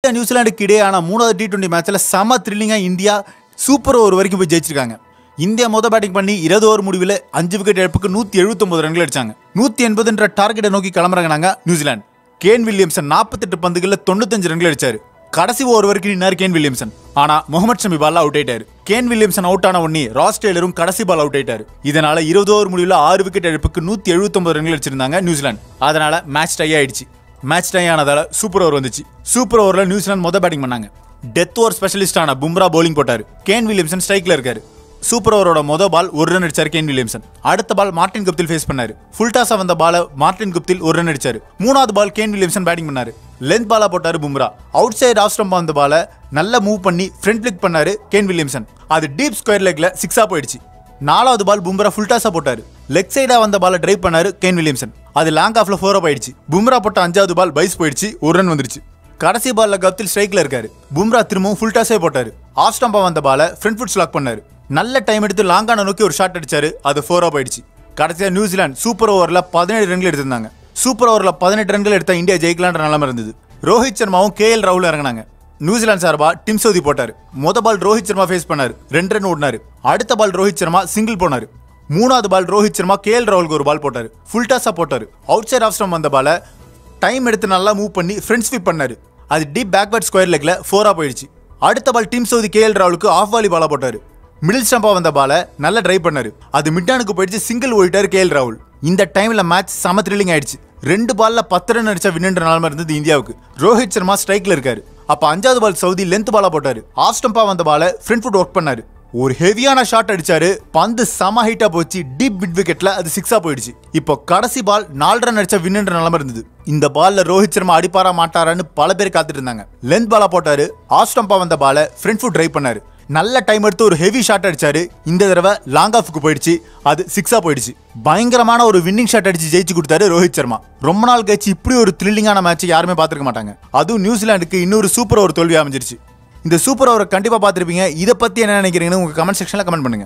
India நியூசிலாந்துக்கு இடையான மூணாவது டி டுவெண்ட்டி மேட்ச்ல செம த்ரில்லிங்காக இந்தியா சூப்பர் ஓவர் வரைக்கும் போய் ஜெயிச்சிருக்காங்க இந்தியா மொத பேட்டிங் பண்ணி இருபது ஓவர் முடிவில் அஞ்சு விக்கெட் இழப்புக்கு நூற்றி எழுபத்தொம்பது ரன்கள் அடிச்சாங்க நூற்றி எண்பதுன்ற டார்கெட்டை நோக்கி கிளம்புறாங்க நாங்க நியூசிலாந்து கேன் வில்லியம்சன் நாற்பத்தெட்டு பந்துகளில் தொண்ணூத்தஞ்சு ரன்கள் அடிச்சாரு கடைசி ஓவர் வரைக்கும் நின்னார் கேன் வில்லியம்சன் ஆனா முகமது ஷமி பால்ல அவுட் ஆயிட்டாரு கேன் வில்லியம்சன் அவுட் ஆன உடனே ராஸ் டெய்லரும் கடைசி பால் அவுட் ஆயிட்டாரு இதனால இருபது ஓவர் முடிவில் ஆறு விக்கெட் இழப்புக்கு நூத்தி எழுபத்தொன்பது ரன்கள் அடிச்சிருந்தாங்க நியூசிலாந்து அதனால மேட்ச் டை ஆயிடுச்சு மேட்ச் டை ஆனதால சூப்பர் ஓவர் வந்துச்சு சூப்பர் ஓவர்ல நியூசிலாந்து மொதல் பேட்டிங் பண்ணாங்க டெத் ஓவர் ஸ்பெஷலிஸ்டான பும்ரா bowling போட்டாரு கேன் வில்லியம்சன் ஸ்ட்ரைக்ல இருக்காரு சூப்பர் ஓவரோட மொத பால் ஒரு ரன் அடிச்சாரு கேன் வில்லியம்சன் அடுத்த பால் மார்டின் குப்தில் ஃபேஸ் பண்ணாரு ஃபுல் டாஸா வந்த பால மார்டின் குப்தில் ஒரு ரன் அடிச்சாரு மூணாவது பால் கேன் வில்லியம்சன் பேட்டிங் பண்ணாரு லென்த் பாலா போட்டாரு Bumrah outside off stump வந்த பால நல்லா மூவ் பண்ணி ஃப்ரண்ட் பிளிக் பண்ணாரு கேன் வில்லியம்சன் அது டீப் ஸ்கொயர் லெக்ல சிக்ஸா போயிடுச்சு நாலாவது பால் பும்ரா ஃபுல் டாஸா போட்டாரு லெக் சைடா வந்த பால டிரைவ் பண்ணாரு கேன் வில்லியம்சன் அது லாங் ஆஃப்ல ஃபோர் போயிடுச்சு பும்ரா போட்ட அஞ்சாவது பால் பைஸ் போயிடுச்சு ஒரு ரன் வந்துருச்சு கடைசி பால்ல கப்தில் ஸ்ட்ரைக்ல இருக்காரு பும்ரா திரும்பவும் ஃபுல் டாஸே போட்டாரு ஆஃப் ஸ்டம்பா வந்த பால ஃப்ரண்ட் ஃபுட் ஸ்லாக் பண்ணாரு நல்ல டைம் எடுத்து லாங்கான நோக்கி ஒரு ஷாட் அடிச்சாரு அது ஃபோரா போயிடுச்சு கடைசியா நியூசிலாந்து சூப்பர் ஓவர்ல பதினேழு ரன்கள் எடுத்திருந்தாங்க சூப்பர் ஓவர்ல பதினெட்டு ரன்கள் எடுத்தா இந்தியா ஜெயிக்கலான்ற நிலைமை இருந்தது ரோஹித் சர்மாவும் கே எல் ராகுல் இறங்கினாங்க நியூசிலாந்து சார்பா டிம் சவுதி போட்டாரு மொத பால் ரோஹித் சர்மா ஃபேஸ் பண்ணாரு ரெண்டு ரன் ஓடினாரு அடுத்த பால் ரோஹித் சர்மா சிங்கிள் போனாரு மூணாவது ball Rohit Sharma K L ராகுலுக்கு ஒரு பால் போட்டாரு ஃபுல் டாஸா போட்டாரு அவுட் சைட் ஆஃப் ஸ்டம் வந்த பால டைம் எடுத்து நல்லா மூவ் பண்ணி ஃப்ரண்ட் ஸ்வீப் பண்ணாரு அது டீப் பேக்வர்ட் ஸ்கொயர் லெக்ல ஃபோரா போயிடுச்சு அடுத்த ball Tim Southee K L ராகுலுக்கு ஆஃப் வாலி பாலா போட்டாரு மிடில் ஸ்டம்பா வந்த பால நல்லா ட்ரை பண்ணாரு அது மிட்டானுக்கு போயிடுச்சு சிங்கிள் ஓடிட்டாரு கே எல் ராகுல் இந்த டைம்ல மேட்ச் செம த்ரில்லிங் ஆயிடுச்சு ரெண்டு பால்ல பத்து ரன் அடிச்சா வின்னுன்ற நிலைமை இருந்தது இந்தியாவுக்கு ரோஹித் சர்மா ஸ்ட்ரைக்ல இருக்காரு அப்ப அஞ்சாவது பால் சவுதி லென்த் பாலா போட்டாரு ஆஃப் ஸ்டம்பா வந்த பால ஃப்ரண்ட் ஃபுட் ஒர்க் பண்ணாரு ஒரு ஹெவியான ஷாட் அடிச்சாரு பந்து செம ஹைட்டா போச்சு டீப் மிட் விக்கெட்ல அது சிக்ஸா போயிடுச்சு இப்போ கடைசி பால் நாலு ரன் அடிச்சா வின்னுன்ற நிலைமை இருந்தது இந்த பால்ல ரோஹித் சர்மா அடிப்பாரா மாட்டாரான்னு பல பேர் காத்துட்டு இருந்தாங்க லென்த் பாலா போட்டாரு ஆஃப் ஸ்டம்பா வந்த பால ஃப்ரண்ட் ஃபுட் ட்ரை பண்ணாரு நல்ல டைம் எடுத்து ஒரு ஹெவி ஷாட் அடிச்சாரு இந்த தடவை லாங் ஆஃப்க்கு போயிடுச்சு அது சிக்ஸா போயிடுச்சு பயங்கரமான ஒரு வின்னிங் ஷாட் அடிச்சு ஜெயிச்சு கொடுத்தாரு ரோஹித் சர்மா ரொம்ப நாள் கழிச்சு இப்படி ஒரு த்ரில்லிங்கான மேட்ச் யாருமே பார்த்துருக்க மாட்டாங்க அதுவும் நியூசிலாந்துக்கு இன்னொரு சூப்பர் ஓவர் தோல்வி அமைஞ்சிருச்சு இந்த சூப்பர் ஓவரை கண்டிப்பா பார்த்துருப்பீங்க இதை பத்தி என்ன நினைக்கிறீங்கன்னு உங்க கமெண்ட் செக்ஷன்ல கமெண்ட் பண்ணுங்க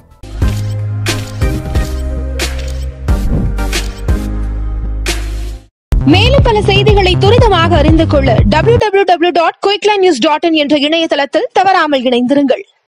மேலும் பல செய்திகளை துரிதமாக அறிந்து கொள்ள www.quicklines.in என்ற இணையதளத்தில் தவறாமல் இணைந்திருங்கள்